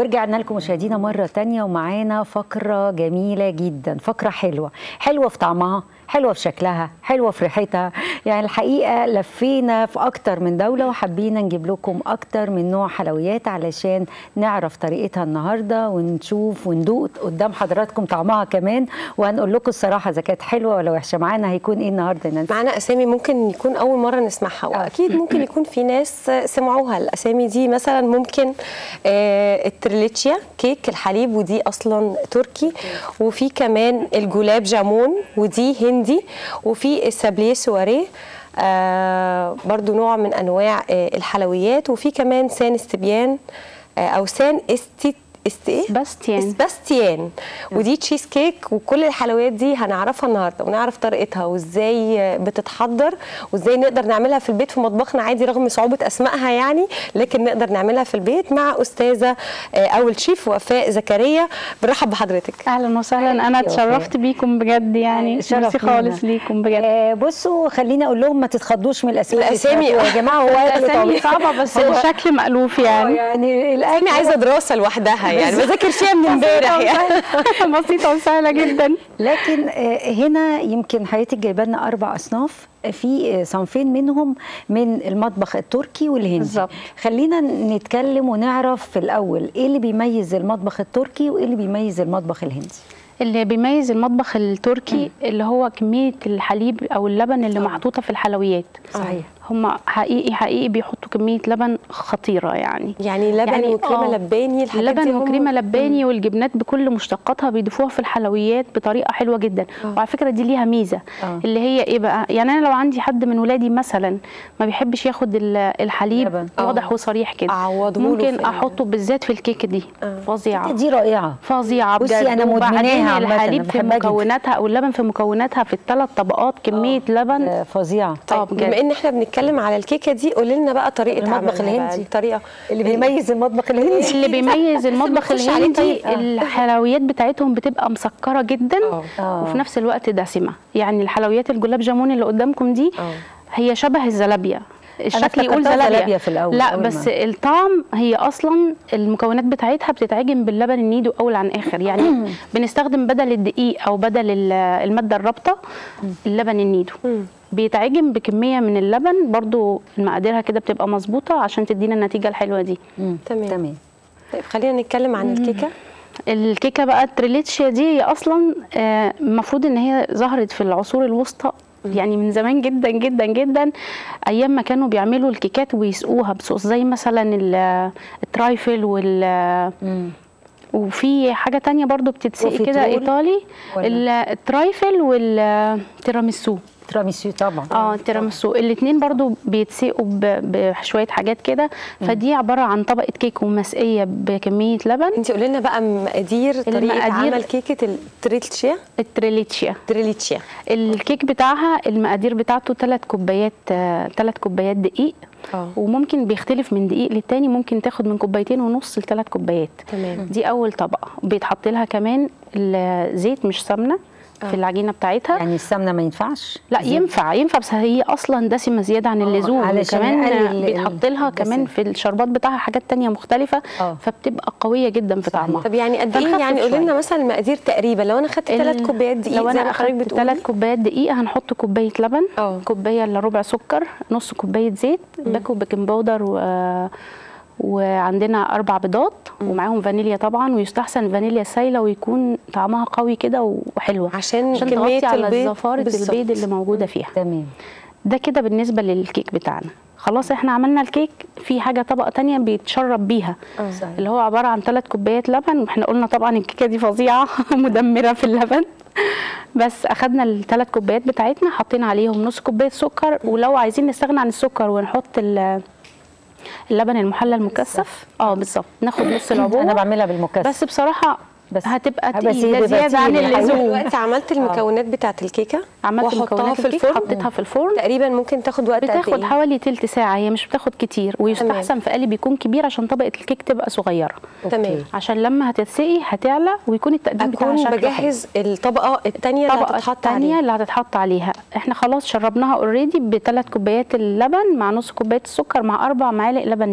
ورجعنا لكم مشاهدينا مرة تانية ومعانا فقرة جميلة جدا فقرة حلوة حلوة في طعمها حلوة في شكلها حلوة في ريحتها يعني الحقيقة لفينا في أكتر من دولة وحبينا نجيب لكم أكتر من نوع حلويات علشان نعرف طريقتها النهاردة ونشوف وندوق قدام حضراتكم طعمها كمان وهنقول لكم الصراحة إذا كانت حلوة ولا وحشة معانا هيكون إيه النهاردة يا نانسي؟ معانا اسامي ممكن يكون اول مره نسمعها واكيد ممكن يكون في ناس سمعوها الاسامي دي مثلا ممكن آه، التريليتشيا كيك الحليب ودي اصلا تركي وفي كمان الجولاب جامون ودي هندي وفي السابليه سواريه آه برضو نوع من انواع آه الحلويات وفي كمان سان استبيان آه او سان استي است ايه؟ باستيان سباستيان ودي تشيز كيك وكل الحلويات دي هنعرفها النهارده ونعرف طريقتها وازاي بتتحضر وازاي نقدر نعملها في البيت في مطبخنا عادي رغم صعوبه اسمائها يعني لكن نقدر نعملها في البيت مع استاذه آه، او الشيف وفاء زكريا بنرحب بحضرتك اهلا وسهلا انا أهلا اتشرفت بيكم بجد يعني شرف ميرسي لينا. خالص ليكم بجد آه بصوا خليني أقول لهم ما تتخضوش من الأسماء الأسامي. بتاعته يا جماعة هو أكل الاسامي طبيعي. صعبه بس هو- الشكل مألوف يعني يعني الأكل اسامي عايزه دراسه لوحدها يعني بذاكر فيها من امبارح يعني بسيطه وسهله جدا لكن آه، هنا يمكن حضرتك جايبه لنا اربع اصناف في آه، صنفين منهم من المطبخ التركي والهندي بالظبط. خلينا نتكلم ونعرف في الاول ايه اللي بيميز المطبخ التركي وايه اللي بيميز المطبخ الهندي اللي بيميز المطبخ التركي اللي هو كميه الحليب او اللبن اللي محطوطه في الحلويات صحيح هم حقيقي حقيقي بيحطوا كميه لبن خطيره يعني يعني لبن يعني وكريمه آه، لباني الحاجات دي اللبن هم- وكريمه لباني والجبنات بكل مشتقاتها بيضيفوها في الحلويات بطريقه حلوه جدا وعلى فكره دي ليها ميزه آه. اللي هي ايه بقى يعني انا لو عندي حد من ولادي مثلا ما بيحبش ياخد ال- الحليب لبن. واضح آه. وصريح كده أعوضه له في ممكن ال- احطه بالذات في الكيكه دي فظيعه دي رائعه فظيعه بصي بجد أنا وبعدين مدمناها عامة، أنا الحليب في بحبها جدا. مكوناتها او اللبن في مكوناتها في الثلاث طبقات كميه لبن آه، فظيعه اه طيب بجد بما ان احنا بنتكلم على الكيكه دي قولي لنا بقى طريقه المطبخ عملها بقى، الهندي. الطريقه اللي بيميز المطبخ الهندي اللي بيميز المطبخ بنخش عليه الهندي طريقة. الحلويات بتاعتهم بتبقى مسكره جدا آه. وفي نفس الوقت دسمه يعني الحلويات الجلاب جامون اللي قدامكم دي آه. هي شبه الزلابيا الشكل يقول افتكرتها زلابيا, زلابيا في الأول، لا أول ما- بس الطعم هي اصلا المكونات بتاعتها بتتعجن باللبن النيدو اول عن اخر يعني بنستخدم بدل الدقيق او بدل ال- الماده الرابطه اللبن النيدو بيتعجن بكميه من اللبن برضو مقاديرها كده بتبقى مظبوطه عشان تدينا النتيجه الحلوه دي مم، تمام. تمام طيب خلينا نتكلم عن الكيكه الكيكه بقى التريليتشيا دي هي اصلا آه، المفروض ان هي ظهرت في العصور الوسطى يعني من زمان جدا جدا جدا ايام ما كانوا بيعملوا الكيكات ويسقوها بصوص زي مثلا ال- الترايفل وال مم. وفي حاجه تانية برضو بتتسقي كده بروفيترول ايطالي ولا؟ ال- الترايفل والتيراميسو تراميسو طبعا اه التيراميسو الاثنين برضو بيتسقوا ب- بشويه حاجات كده فدي عباره عن طبقه كيك ومسقيه بكميه لبن انت قولي لنا بقى مقادير طريقه المقادير- عمل كيكه التريلتشيا التريليتشيا تريليتشيا الكيك بتاعها المقادير بتاعته 3 كوبايات 3 كوبايات دقيق اه وممكن بيختلف من دقيق للتاني ممكن تاخد من كوبايتين ونص لثلاث كوبايات تمام دي اول طبقه بيتحط لها كمان الزيت مش سمنه في العجينه بتاعتها يعني السمنه ما ينفعش لا ينفع ينفع بس هي اصلا دسمه زياده عن اللزوم علشان وكمان نقلل بيتحط لها الدسم. كمان في الشربات بتاعها حاجات تانية مختلفه آه. فبتبقى قويه جدا في طعمها طب يعني قد ايه فنخفف يعني قولي لنا شوية. مثلا المقادير تقريبا لو انا خدت ثلاث ال- كوبايات دقيق لو زي انا ما حضرتك اخدت بتقولي ثلاث كوبايات دقيق هنحط كوبايه لبن اه. كوبايه الا ربع سكر نص كوبايه زيت باكو بيكنج باودر و... وعندنا اربع بيضات ومعاهم فانيليا طبعا ويستحسن فانيليا سايله ويكون طعمها قوي كده وحلوه عشان عشان كمية تغطي على البيض زفاره بالظبط. البيض اللي موجوده فيها تمام ده كده بالنسبه للكيك بتاعنا خلاص احنا عملنا الكيك في حاجه طبقه تانية بيتشرب بيها صحيح. اللي هو عباره عن ثلاث كوبايات لبن واحنا قلنا طبعا الكيكه دي فظيعه مدمره في اللبن بس اخدنا الثلاث كوبايات بتاعتنا حطينا عليهم نص كوبايه سكر ولو عايزين نستغنى عن السكر ونحط ال- اللبن المحلى المكثف اه بالظبط ناخد نص العبوه انا بعملها بالمكثف بس بصراحه بس- هتبقى بس تقيله بيبقى زياده عن تقيل الحقيقة. اللزوم دلوقتي عملت المكونات بتاعه الكيكه عملت واحطها مكونات في الكيك الفرن حطيتها في الفرن تقريبا ممكن تاخد وقت قد بتاخد ايه حوالي تلت ساعة هي مش بتاخد كتير ويستحسن في قالب يكون كبير عشان طبقة الكيك تبقى صغيرة تمام عشان لما هتتسقي هتعلى ويكون التقديم بتاعها اكون شكله حلو. بجهز الطبقه الثانيه اللي الطبقة هتتحط الثانية عليها اللي هتتحط عليها احنا خلاص شربناها اوريدي بثلاث كوبايات اللبن مع نص كوباية السكر مع اربع معالق لبن نيدو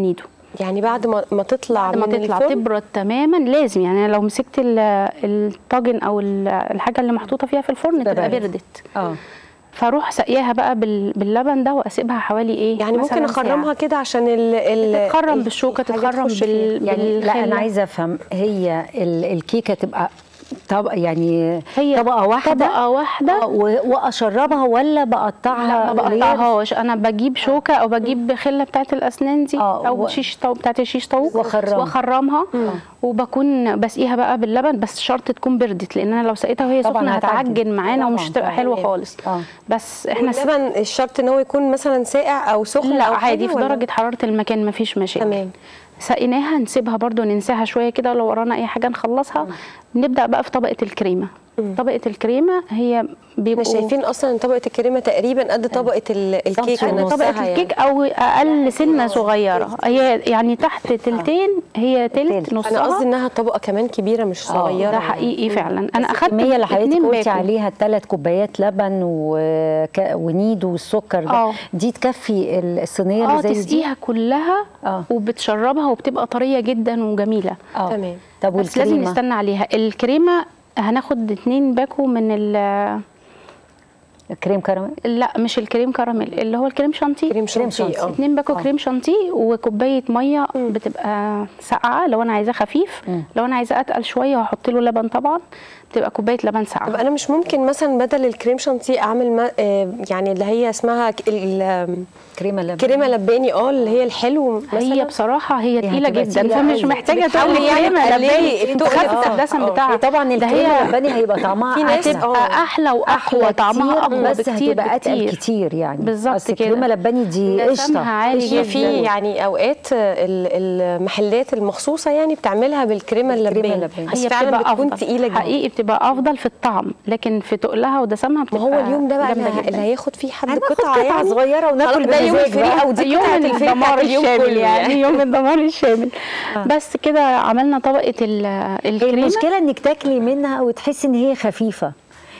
يعني بعد ما ما تطلع بعد ما من تطلع الفرن تبرد تماما لازم يعني أنا لو مسكت ال- الطاجن او ال- الحاجه اللي محطوطه فيها في الفرن تبقى تبقى باردة. بردت اه فاروح سقياها بقى بال- باللبن ده واسيبها حوالي ايه يعني ممكن مثلاً اخرمها ساعة. كده عشان ال ال تتخرم ال- بالشوكه الحاجات تتخرم تخش فيها. بال... يعني لا انا بالخلة. عايزه افهم هي ال- الكيكه تبقى طبق يعني هي طبقه واحده طبقه واحده آه، و- واشربها ولا بقطعها لا ما layers؟ بقطعهاش انا بجيب شوكه او بجيب خله بتاعت الاسنان دي آه، او و- شيش طاووق بتاعت الشيش طاووق وأخرمها. واخرمها وبكون بسقيها بقى باللبن بس شرط تكون بردت لان انا لو سقيتها وهي طبعاً سخنه هتعجن. هتعجن معانا طبعاً، ومش هتبقى طبعاً. حلوه تمام. خالص آه. بس احنا س... اللبن الشرط ان هو يكون مثلا ساقع او سخن لا او عادي حاجة في ولا؟ درجه حراره المكان مفيش مشاكل تمام. سقيناها نسيبها برضو ننساها شويه كده لو ورانا اي حاجه نخلصها نبدا بقى في طبقه الكريمه طبقه الكريمه هي بيبقوا احنا شايفين اصلا ان طبقه الكريمه تقريبا قد طبقه ال- الكيكه ونص. نفسها طبقه يعني. الكيك او اقل سنه صغيره هي يعني تحت تلتين هي تلت تلت. نصها انا قصدي انها طبقه كمان كبيره مش صغيره ده حقيقي فعلا انا اخدت الكميه اللي حضرتك اتنين قلتي باكو. عليها ثلاث كوبايات لبن وك... ونيد والسكر ده آه. دي تكفي الصينيه اه اللي زي دي تسقيها كلها آه. وبتشربها وبتبقى طريه جدا وجميله اه تمام. طب بس لازم والكريمه نستنى عليها الكريمه هناخد اتنين باكو من ال كريم كراميل لا مش الكريم كراميل اللي هو الكريم شانتيه كريم شانتيه شانتيه. اه اتنين باكو كريم شانتيه وكوبايه ميه بتبقى ساقعه لو انا عايزاه خفيف لو انا عايزاه اتقل شويه وهحط له لبن طبعا بتبقى كوبايه لبن طب ساقعه انا مش ممكن مثلا بدل الكريم شانتيه اعمل ما آه، يعني اللي هي اسمها ك- ال- ال- كريمه لبن كريمه لباني اه اللي هي الحلو هي مثلا بصراحه هي هي تقيله هتبقى جدا تقيلة فمش قوي. محتاجه بتحاولي تقولي يعني كريمه تقللي لباني التقل تخفف بتاعها. الدسم آه. بتاعها طبعا ده الكريمه هي اللبني هيبقى طعمها في ناس- أحلى. آه. هتبقى احلى واقوى طعمها اقوى بس بكتير هتبقى اتقل بكتير كتير يعني بالظبط أصل كده. الكريمه لبني دي دسمها قشطه عالي في جدا في يعني اوقات ال- المحلات المخصوصه يعني بتعملها بالكريمه بالكريمة اللباني اللباني. بس هي فعلا بتبقى بتكون أفضل. تقيله جدا حقيقي بتبقى افضل في الطعم لكن في تقلها ودسمها ما بتبقى هو اليوم ده بقى جامدة اللي جداً. اللي هياخد فيه حد هناخد قطعه قطعة يعني صغيرة وناكل خلاص ده يوم بمزاج الفري بقى. او دي يوم قطعه الفري الدمار بتاعت اليوم الشامل كله يعني يوم الدمار الشامل بس كده عملنا طبقه ال- هي الكريمه المشكله انك تاكلي منها وتحسي ان هي خفيفه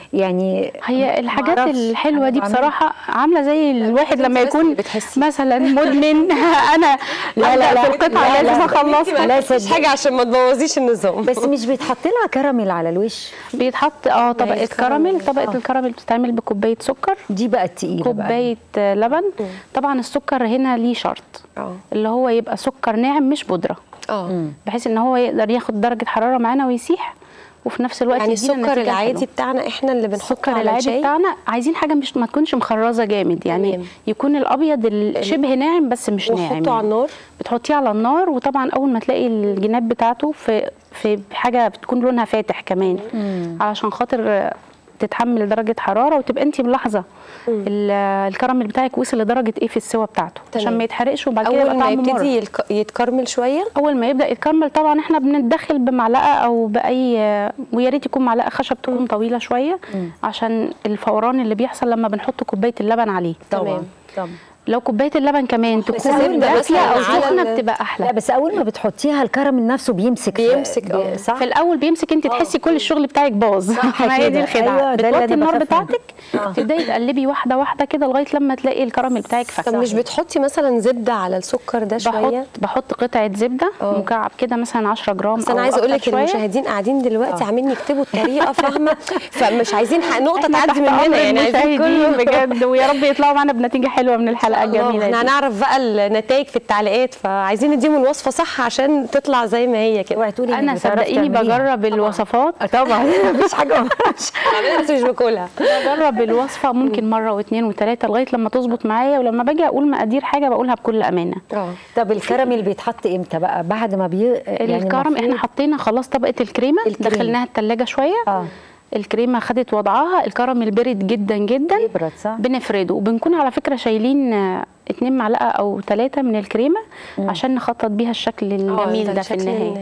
يعني هي الحاجات معرفش. الحلوه دي أنا بعمل- بصراحه عامله زي الواحد لما بس اللي يكون بتحسي. مثلا مدمن انا لا، أبدأ لا، في لا. القطعه لا، لازم لا. اخلصها لا، مش صدق. حاجه عشان ما تبوظيش النظام بس مش بيتحط لها كراميل على الوش بيتحط اه طبقه الكراميل. كراميل طبقه آه. الكراميل بتتعمل بكوبايه سكر دي بقى التقيله بقى. كوبايه آه، لبن طبعا السكر هنا ليه شرط اه اللي هو يبقى سكر ناعم مش بودره اه بحيث ان هو يقدر ياخد درجه حراره معانا ويسيح وفي نفس الوقت يعني يدينا السكر النتيجة العادي الحلوة. بتاعنا احنا اللي بنحطه السكر على العادي الشاي بتاعنا عايزين حاجه مش ما تكونش مخرزه جامد يعني تمام. يكون الابيض ال- شبه ناعم بس مش ناعم ونحطه على النار بتحطيه على النار وطبعا اول ما تلاقي الجناب بتاعته في في حاجه بتكون لونها فاتح كمان علشان خاطر تتحمل درجه حراره وتبقى انت ملاحظه ال- الكراميل بتاعك وصل لدرجه ايه في السوا بتاعته عشان تمام. ما يتحرقش وبعد كده اول يبقى ما طعمه مر يبتدي يلك- يتكرمل شويه اول ما يبدا يتكرمل طبعا احنا بنتدخل بمعلقه او باي ويا ريت يكون معلقه خشب تكون طويله شويه عشان الفوران اللي بيحصل لما بنحط كوبايه اللبن عليه طبعا تمام. طبعا لو كوبايه اللبن كمان تكون زبدة دافيه مثلاً او على سخنه ال- بتبقى احلى لا بس اول ما بتحطيها الكراميل نفسه بيمسك في- بيمسك، بي- آه. صح في الاول بيمسك انت تحسي كل الشغل بتاعك باظ ما هي كده. دي الخدعه أيوة، ده اللي بتوطي أنا النار بخاف منه. بتاعتك آه. تبداي تقلبي واحده واحده كده لغايه لما تلاقي الكراميل بتاعك طب فتح مش بتحطي مثلا زبده على السكر ده شويه بحط بحط قطعه زبده آه. مكعب كده مثلا 10 جرام بس انا أو عايزه اقول أكتر لك شوية. المشاهدين قاعدين دلوقتي عاملين يكتبوا الطريقه فاهمه فمش عايزين ح- نقطه احنا تعدي تحت أمر مننا يعني عايزين المشاهدين كله بجد ويا رب يطلعوا معانا بنتيجه حلوه من الحلقه الله، الجميله احنا دي هنعرف بقى النتائج في التعليقات فعايزين نديهم الوصفه صح عشان تطلع زي ما هي كده اوعي تقولي إنك انا بتعرفي صدقيني تعمليها. بجرب الوصفات آه، طبعا مفيش حاجه ما بعرفش. بعملها بس مش باكلها بجرب الوصفه ممكن مره واثنين وثلاثه لغايه لما تظبط معايا ولما باجي اقول مقادير حاجه بقولها بكل امانه اه طب الكراميل بيتحط امتى بقى بعد ما بي يعني الكرم احنا المفروض- حطينا خلاص طبقه الكريمه, الكريمة. دخلناها التلاجة شويه اه الكريمه خدت وضعها الكراميل برد جدا جدا يبرد صح بنفرده وبنكون على فكره شايلين آه، اتنين معلقه او ثلاثه من الكريمه عشان نخطط بيها الشكل الجميل ده في الشكل النهايه النهائي.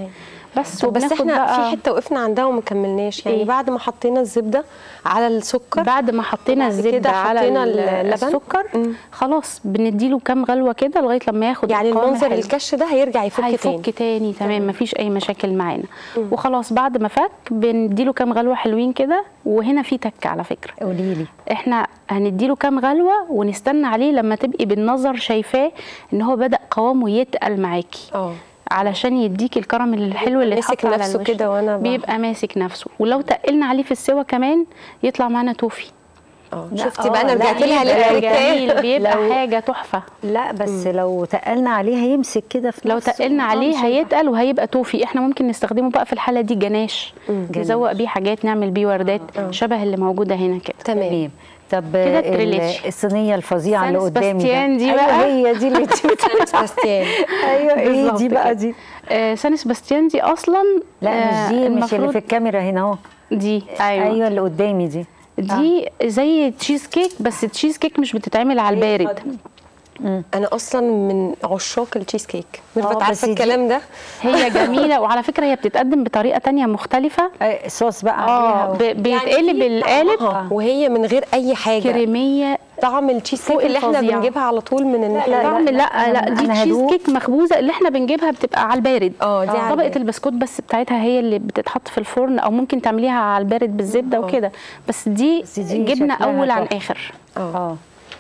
بس طب بس وبناخد احنا بقى في حته وقفنا عندها وما كملناش يعني إيه؟ بعد ما حطينا الزبده على السكر بعد ما حطينا وبعد الزبده كده على حطينا ال- اللبن. السكر مم. خلاص بنديله كام غلوه كده لغايه لما ياخد يعني القوام المنظر الحلو. الكش ده هيرجع يفك تاني هيفك تاني تمام مفيش اي مشاكل معانا وخلاص بعد ما فك بنديله كام غلوه حلوين كده وهنا في تك على فكره قولي لي احنا هنديله كام غلوه ونستنى عليه لما تبقي بالنظر شايفاه ان هو بدا قوامه يتقل معاكي اه علشان يديك الكراميل الحلو اللي ماسك اتحط على نفسه الوش كده وأنا ب- بيبقى ماسك نفسه ولو تقلنا عليه في السوا كمان يطلع معانا توفي اه لا، شفتي آه، بقى انا لا، رجعت لها بيبقى للتركات جميل بيبقى لو- حاجه تحفه لا بس لو تقلنا عليه هيمسك كده في لو نفسه. تقلنا آه، عليه مش هيبقى- هيتقل وهيبقى توفي احنا ممكن نستخدمه بقى في الحاله دي جناش نزوق بيه حاجات نعمل بيه وردات شبه اللي موجوده هنا كده تمام تمام طب كده ال- التريليتش. الصينيه الفظيعه اللي سان قدامي سباستيان دي ايوه بقى. هي دي اللي انت سباستيان ايوه ايه بالظبط دي بقى كده. دي آه سان سباستيان دي اصلا لا آه، مش دي مش اللي المفروض في الكاميرا هنا اهو دي ايوه, ايوه, أيوة اللي قدامي دي دي زي تشيز كيك بس التشيز كيك مش بتتعمل على البارد انا اصلا من عشاق التشيز كيك آه، ميرفت بس عارفه دي- الكلام ده هي جميله وعلى فكره هي بتتقدم بطريقه تانية مختلفه آه، صوص بقى اه عليها و- ب- بيتقلب القالب آه، وهي من غير اي حاجه كريميه طعم التشيز كيك فوق اللي احنا الفظيع. بنجيبها على طول من لا، المحلات طعم لا لا, أنا- دي أنا تشيز هدوق. كيك مخبوزه اللي احنا بنجيبها بتبقى على البارد اه دي على طبقه البارد. البسكوت بس بتاعتها هي اللي بتتحط في الفرن او ممكن تعمليها على البارد بالزبده وكده بس دي, بس دي جبنه شكلها اول عن تحفة. اخر اه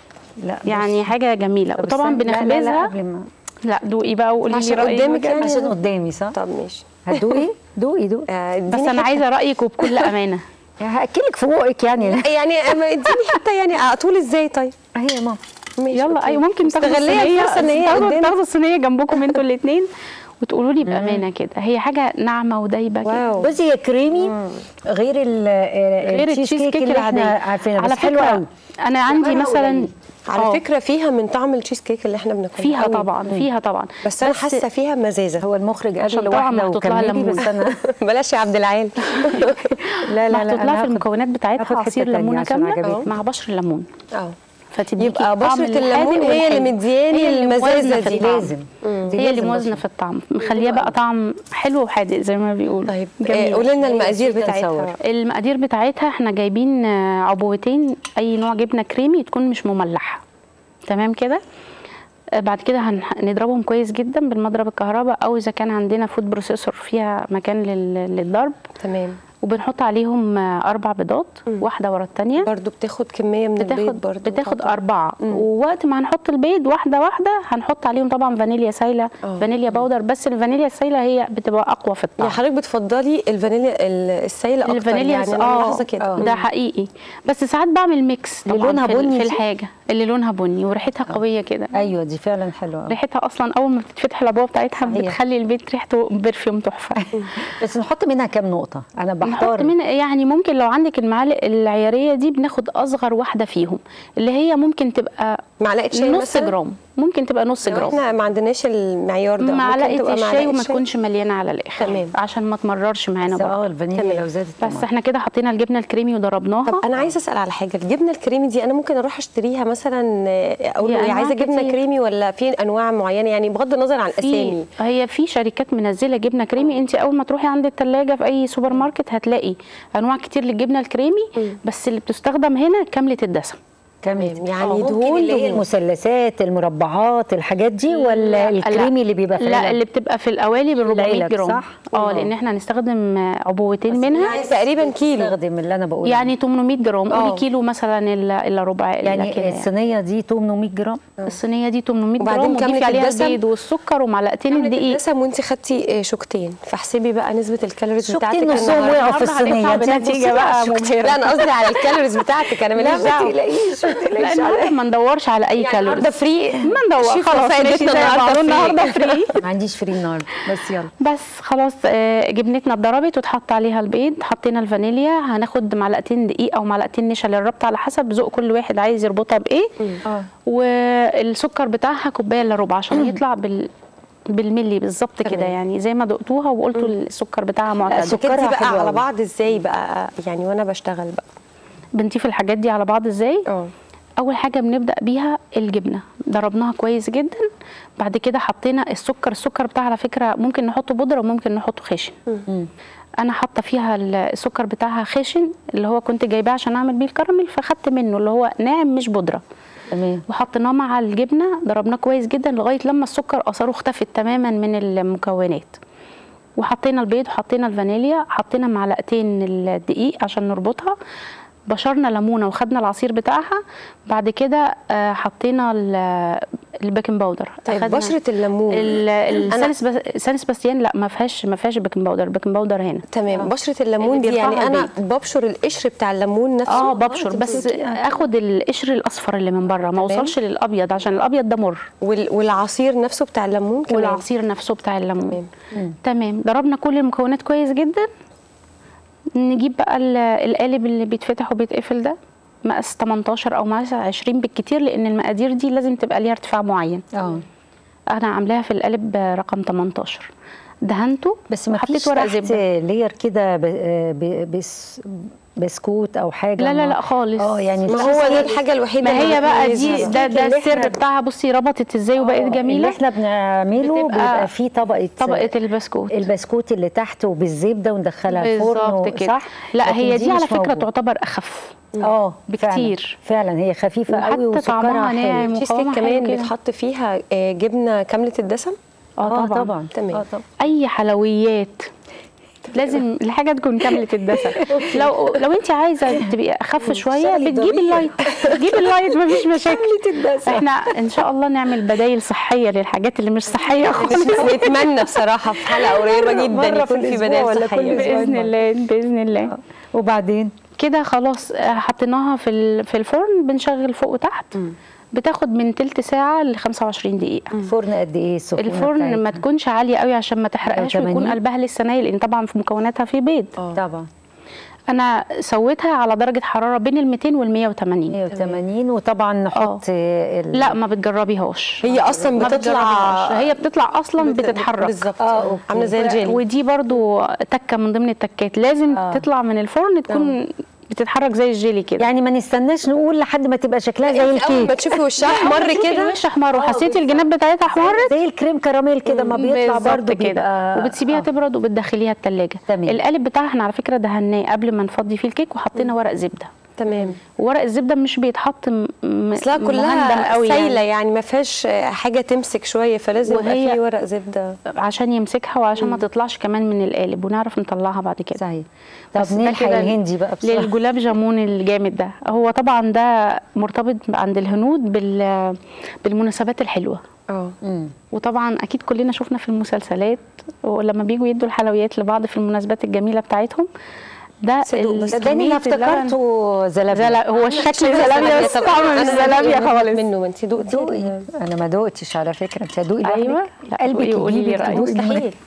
لا يعني حاجه جميله طب وطبعا استني، لا، لا، لا، بنخبزها قبل ما لا دوقي بقى وقولي لي عشان رايك قدامك بجد. يعني. عشان قدامي صح طب ماشي هتدوقي دوقي دوقي آه، بس اديني انا حتة. عايزه رايك وبكل امانه هاكلك في بوقك يعني يعني أما اديني حتى يعني اطول ازاي طيب اهي يا ماما ماشي يلا أوكي. ايوه ممكن تاخدوا مستغلية الصينيه الفرصة إن هي تاخدوا- قدامك. تاخدوا الصينيه جنبكم انتوا الاثنين وتقولوا لي بامانه كده هي حاجه ناعمه ودايبه كده واو بصي هي كريمي غير ال غير التشيز التشيز كيك اللي احنا العاديه عارفينها على بس حلوه فكره قوي انا عندي سعرها مثلا قليل. على آه، فكره فيها من طعم التشيز كيك اللي احنا بناكلها فيها قوي. طبعا فيها طبعا بس انا حاسه فيها مزازه هو المخرج قال عشان لي طبعاً واحده محطوط لها وكملي ليمون. بس انا بلاش يا عبد العال لا لا لا محطوط أنا لها في هاخد- المكونات هاخد بتاعتها حتة عصير تانية ليمونه عشان كامله عجبتني. مع بشر الليمون اه فتديكي يبقى الطعم بشرة الليمون الحادق هي اللي والحلو. مدياني هي اللي المزازة موازنة في دي. الطعم. لازم دي هي اللي لازم موازنه بشرة. في الطعم مخليه بقى طعم حلو وحادق زي ما بيقولوا طيب جميل. آه، قولي لنا المقادير sweet and بتاعتها sour. المقادير بتاعتها احنا جايبين آه، عبوتين اي نوع جبنه كريمي تكون مش مملحه تمام كده آه، بعد كده هنضربهم كويس جدا بالمضرب الكهرباء او اذا كان عندنا فود بروسيسور فيها مكان لل- للضرب تمام وبنحط عليهم آه، اربع بيضات واحده ورا الثانيه برضو بتاخد كميه من البيض بتاخد برضو بتاخد طبعاً. أربعة ووقت ما هنحط البيض واحدة واحدة هنحط عليهم طبعا فانيليا سايلة آه. فانيليا باودر بس الفانيليا السايلة هي بتبقى أقوى في الطعم يعني حضرتك بتفضلي الفانيليا ال- السايله اكتر الفانيليا يعني انا اه ملاحظه كده ده حقيقي بس ساعات بعمل ميكس اللي طبعا لونها في, ال- بني في دي؟ الحاجة اللي لونها بني وريحتها قوية كده ايوه دي فعلا حلوه أوي. ريحتها اصلا اول ما بتتفتح الابواب بتاعتها صحيح. بتخلي البيت ريحته برفيوم تحفه بس نحط منها كام نقطه انا نحط بحتار من يعني ممكن لو عندك المعالق العياريه دي بناخد اصغر واحده فيهم اللي هي ممكن تبقى معلقه شاي نص مثلا جرام ممكن تبقى نص لو جرام احنا ما عندناش المعيار ده ممكن معلقه تبقى الشاي معلقة وما شاي. تكونش مليانه على الاخر تمام. عشان ما تمررش معانا بس اه برضه الفانيليا تمام. لو زادت بس طبعاً. احنا كده حطينا الجبنه الكريمي وضربناها طب انا عايزه اسال على حاجه الجبنه الكريمي دي انا ممكن اروح اشتريها مثلا آه، اقول هي له إيه، أنواع عايزه جبنه كتير. كريمي ولا في انواع معينه يعني بغض النظر عن الاسامي في هي في شركات منزله جبنه كريمي انت اول ما تروحي عند الثلاجه في اي سوبر ماركت هتلاقي انواع كتير للجبنه الكريمي بس اللي بتستخدم هنا كامله الدسم كامل تمام، يعني آه، ممكن دهون اللي هي دهون. المثلثات المربعات الحاجات دي ولا الكريمي اللي بيبقى في لا العلب؟ اللي بتبقى في القوالب ال 400 العلب، جرام صح؟ اه آه. لان احنا هنستخدم عبوتين منها يعني تقريبا كيلو استخدم اللي انا بقوله يعني 800 جرام آه. قولي كيلو مثلا الا الا ربع إلا كده يعني الصينيه دي 800 جرام الصينيه دي 800 وبعدين جرام وضيفي كاملة عليها الدسم؟ البيض والسكر ومعلقتين كاملة الدقيق الدسم وانت خدتي آه، شوكتين فاحسبي بقى نسبه الكالوريز شوكتين بتاعتك نصهم النهاردة. وقعوا في النهاردة الصينيه هنطلع انت بنتيجة بقى مبهرة. لا انا قصدي على الكالوريز بتاعتك انا ماليش دعوه تقلقيش ما لا تقلقيش النهارده ما ندورش على اي يعني كالوريز النهارده فري ما ندور شوف خلاص وفاء ماشي بيتنا زي النهاردة بعض free. النهارده فري ما عنديش فري النهارده بس يلا بس خلاص آه، جبنتنا اتضربت واتحط عليها البيض حطينا الفانيليا هناخد معلقتين دقيق او معلقتين نشا للربط على حسب ذوق كل واحد عايز يربطها بايه اه والسكر بتاعها كوبايه الا ربع عشان يطلع بال بالملي بالظبط كده تمام. يعني زي ما دقتوها وقلتوا السكر بتاعها معتدل سكرها الحاجات دي بقى حلو على أوي. بعض ازاي بقى يعني وانا بشتغل بقى بنضيف الحاجات دي على بعض ازاي اه اول حاجه بنبدا بيها الجبنه ضربناها كويس جدا بعد كده حطينا السكر السكر بتاعها على فكره ممكن نحطه بودره وممكن نحطه خشن انا حاطه فيها ال- السكر بتاعها خشن اللي هو كنت جايباه عشان اعمل بيه الكراميل فخدت منه اللي هو ناعم مش بودره تمام وحطيناه مع الجبنه ضربناه كويس جدا لغايه لما السكر اثاره اختفت تماما من المكونات وحطينا البيض وحطينا الفانيليا حطينا معلقتين الدقيق عشان نربطها بشرنا ليمونه وخدنا العصير بتاعها بعد كده آه، حطينا ال- البيكنج باودر طيب أخدنا بشره الليمون ال- أنا- السانس بس- سانس باستيان لا ما فيهاش ما فيهاش بيكنج باودر البيكنج باودر هنا تمام بشره الليمون اللي دي يعني بيرفعها انا البيض. ببشر القشر بتاع الليمون نفسه اه ببشر بس اخد القشر الاصفر اللي من بره ما اوصلش للابيض عشان الابيض ده مر وال- والعصير نفسه بتاع الليمون كمان والعصير نفسه بتاع الليمون تمام ضربنا كل المكونات كويس جدا نجيب بقى ال- القالب اللي بيتفتح وبيتقفل ده مقاس 18 او مقاس 20 بالكتير لان المقادير دي لازم تبقى ليها ارتفاع معين اه انا عاملاها في القالب رقم 18 دهنته بس ما وحطيت فيش ورق تحت زبده لير كده ب- ب- بس بسكوت او حاجه لا لا ما- لا خالص اه يعني ما هو ده الحاجه الوحيده ما اللي هي بقى دي بتميزها. ده ده اللي السر إحنا- بتاعها بصي ربطت ازاي وبقت اللي جميله احنا بنعمله بتبقى بيبقى فيه طبقه طبقه البسكوت البسكوت اللي تحت وبالزبده وندخلها الفرن بالظبط و- كده صح لا لكن هي دي, على مش فكره موجودة. تعتبر اخف اه بكتير. فعلا, فعلا هي خفيفه قوي وحتى وسكرها طعمها حلو ناعم. التشيز كيك مقاومة حلو كمان كده. بيتحط فيها آه، جبنه كامله الدسم اه اه طبعا, طبعا تمام. آه طبعا اي حلويات لازم الحاجه تكون كامله الدسم لو لو انت عايزه تبقي اخف شويه شغلي بتجيبي ضريح. اللايت بتجيبي اللايت مفيش مشاكل الدسم. احنا ان شاء الله نعمل بدايل صحيه للحاجات اللي مش صحيه خالص نتمنى بصراحه في حلقه قريبه جدا مرة في يكون في الأسبوع بدائل ولا كل صحيه أسبوع. باذن الله باذن الله وبعدين كده خلاص آه، حطيناها في ال- في الفرن بنشغل فوق وتحت بتاخد من تلت ساعه ل 25 دقيقه الفرن قد ايه السخونه الفرن ما بتاعتها؟ تكونش عاليه قوي عشان ما تحرقهاش 180. ويكون قلبها لسه نايل لان طبعا في مكوناتها في بيض طبعا انا سويتها على درجه حراره بين ال 200 وال 180 180 وطبعا نحط ال... لا ما بتجربيهاش هي اصلا ما بتطلع بتجربيهاش. هي بتطلع اصلا بتتحرك بالظبط اه أوكي. عامله زي الجيلي ودي برضو تكه من ضمن التكات لازم آه. تطلع من الفرن تكون بتتحرك زي الجيلي كده يعني ما نستناش نقول لحد ما تبقى شكلها زي اول ما الكيك تشوفي وشها احمر شوفي كده الوش احمر وحسيتي الجناب بتاعتها احمرت زي الكريم كراميل كده ما بيطلع بالظبط برضو كده بيبقى وبتسيبيها آه. تبرد وبتدخليها التلاجة تمام. القالب بتاعها احنا على فكره دهناه قبل ما نفضي فيه الكيك وحطينا ورق زبده تمام ورق الزبده مش بيتحط م- م- اصلها مهندم كلها قوي سايله يعني. يعني ما فيهاش حاجه تمسك شويه فلازم يبقى وهي- فيه ورق زبده عشان يمسكها وعشان ما تطلعش كمان من القالب ونعرف نطلعها بعد كده صحيح طب بس ده نلحق كده الهندي بقى بصراحه للجلاب جامون الجامد ده هو طبعا ده مرتبط عند الهنود بال بالمناسبات الحلوه اه مم. وطبعا اكيد كلنا شفنا في المسلسلات ولما بيجوا يدوا الحلويات لبعض في المناسبات الجميله بتاعتهم ده صدق، ال- بس صدقني انا كمية اللبن- افتكرته زلابيه زلا هو الشكل زلابيا بس طعمه مش زلابيا خالص منه ما انت دقتي دوقي انا ما دقتش على فكره انت هدوقي لوحدك ايوه لا قلبك قولي قولي لي يجيبك رايك تدوقي مستحيل لوحدك.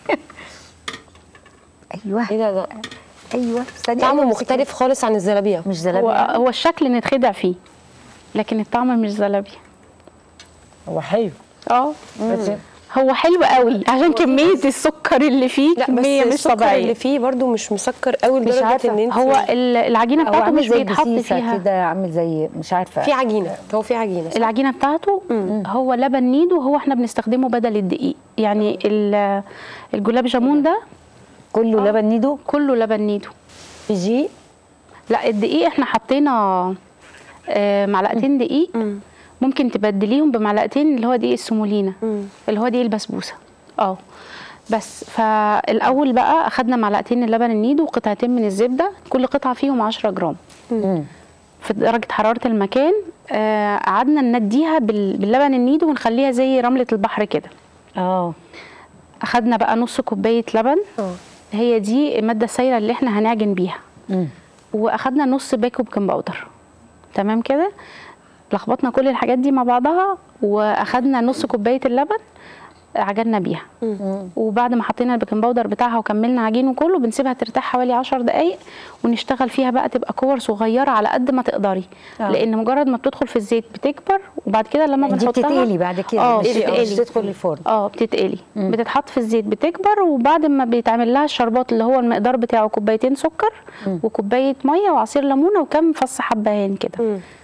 ايوه ايه ده ده ايوه استني طعمه أيوة، مختلف خالص عن الزلابيه مش هو, زلابيه هو الشكل نتخدع فيه لكن الطعم مش زلابيا هو حلو اه بس هو حلو قوي عشان كميه السكر اللي فيه لا بس كميه مش السكر طبيعيه اللي فيه برضو مش مسكر قوي مش لدرجه عارفة. ان انت هو ال- العجينه هو بتاعته عامل مش زي بيتحط بسيسة فيها كده عامل زي مش عارفه في عجينه هو في عجينه صح؟ العجينه بتاعته هو لبن نيدو هو احنا بنستخدمه بدل الدقيق يعني ال- الجلاب جامون ده كله لبن نيدو كله لبن نيدو في جي لا الدقيق احنا حطينا آه، معلقتين دقيق ممكن تبدليهم بمعلقتين اللي هو دقيق السمولينا اللي هو دقيق البسبوسه اه بس فالاول بقى اخدنا معلقتين اللبن النيدو وقطعتين من الزبده كل قطعه فيهم 10 جرام مم. في درجه حراره المكان آه، قعدنا نديها بال- باللبن النيدو ونخليها زي رمله البحر كده اه اخدنا بقى نص كوبايه لبن اه هي دي الماده السائله اللي احنا هنعجن بيها مم. واخدنا نص باكو بيكنج باودر تمام كده لخبطنا كل الحاجات دي مع بعضها واخدنا نص كوبايه اللبن عجنا بيها وبعد ما حطينا البيكنج باودر بتاعها وكملنا عجينه كله بنسيبها ترتاح حوالي 10 دقائق ونشتغل فيها بقى تبقى كور صغيره على قد ما تقدري آه. لان مجرد ما بتدخل في الزيت بتكبر وبعد كده لما دي بنحطها بتتقلي بعد كده اه مش- مش بتتقلي تدخل الفرن اه بتتقلي بتتحط في الزيت بتكبر وبعد ما بيتعمل لها الشربات اللي هو المقدار بتاعه كوبايتين سكر وكوبايه ميه وعصير ليمونه وكم فص حبهان كده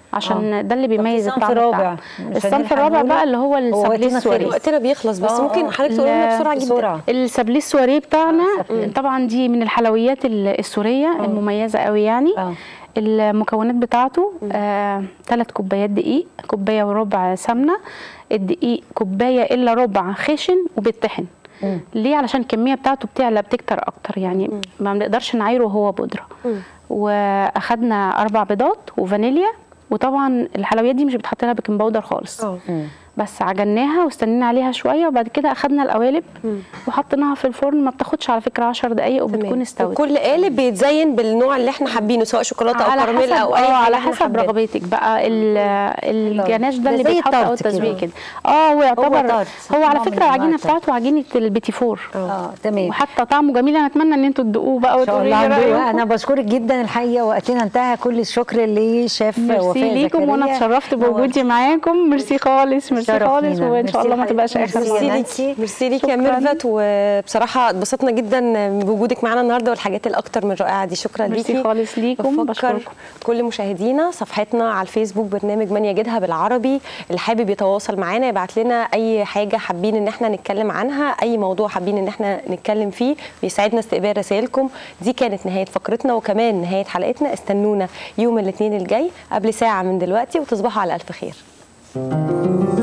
عشان ده اللي بيميز صنف الطعم رابع. بتاعها مش الصنف هنلحق الرابع نقوله؟ بقى اللي هو هو السابليه وقتنا السوري خلص. وقتنا بيخلص بس آه، ممكن آه. حضرتك تقول لنا ال- بسرعه جدا بسرعة. السابليه السواريه بتاعنا السابليه. طبعا دي من الحلويات ال- السوريه المميزه قوي يعني آه. المكونات بتاعته آه، ثلاث كوبايات دقيق كوبايه وربع سمنه الدقيق كوبايه الا ربع خشن وبيتطحن ليه علشان الكميه بتاعته بتعلى بتكتر اكتر يعني ما بنقدرش نعايره وهو بودره واخدنا اربع بيضات وفانيليا وطبعا الحلويات دي مش بتحط لها بيكنج باودر خالص اه بس عجناها واستنينا عليها شويه وبعد كده اخدنا القوالب وحطيناها في الفرن ما بتاخدش على فكره 10 دقائق وبتكون تمام. استوت وكل قالب بيتزين بالنوع اللي احنا حابينه سواء شوكولاته او على كراميل حسب او اي اه حاجة على احنا حسب حابينها. رغبتك بقى ال- الجناش ده ده اللي زي بيتحط او التارت كده. التسويه كده اه هو يعتبر تارت. هو على نوع من فكره العجينه أنواع التارت. بتاعته عجينه البيتي فور اه تمام وحتى طعمه جميل انا اتمنى ان انتوا تدوقوه بقى ان شاء وتقولوا الله لي هندوق. رايكم انا بشكرك جدا الحقيقه وقتنا انتهى كل الشكر لشيف ميرسي وفاء ليكم وانا زكريا. اتشرفت بوجودي معاكم ميرسي خالص ميرسي شرف خالص لينا. وان شاء الله ما ميرسي تبقاش حقيقي. اخر ميرسي مره يا ميرسي نانسي. ليك ميرسي ليك يا شكراً. ميرفت وبصراحه اتبسطنا جدا بوجودك معانا النهارده والحاجات الاكتر من رائعه دي شكرا ميرسي ليكي خالص ليكم. بفكر بشكركم. كل مشاهدينا صفحتنا على الفيسبوك برنامج من يجدها بالعربي اللي حابب يتواصل معانا يبعت لنا اي حاجه حابين ان احنا نتكلم عنها اي موضوع حابين ان احنا نتكلم فيه بيسعدنا استقبال رسائلكم دي كانت نهايه فقرتنا وكمان نهايه حلقتنا استنونا يوم الاثنين الجاي قبل ساعه من دلوقتي وتصبحوا على الف خير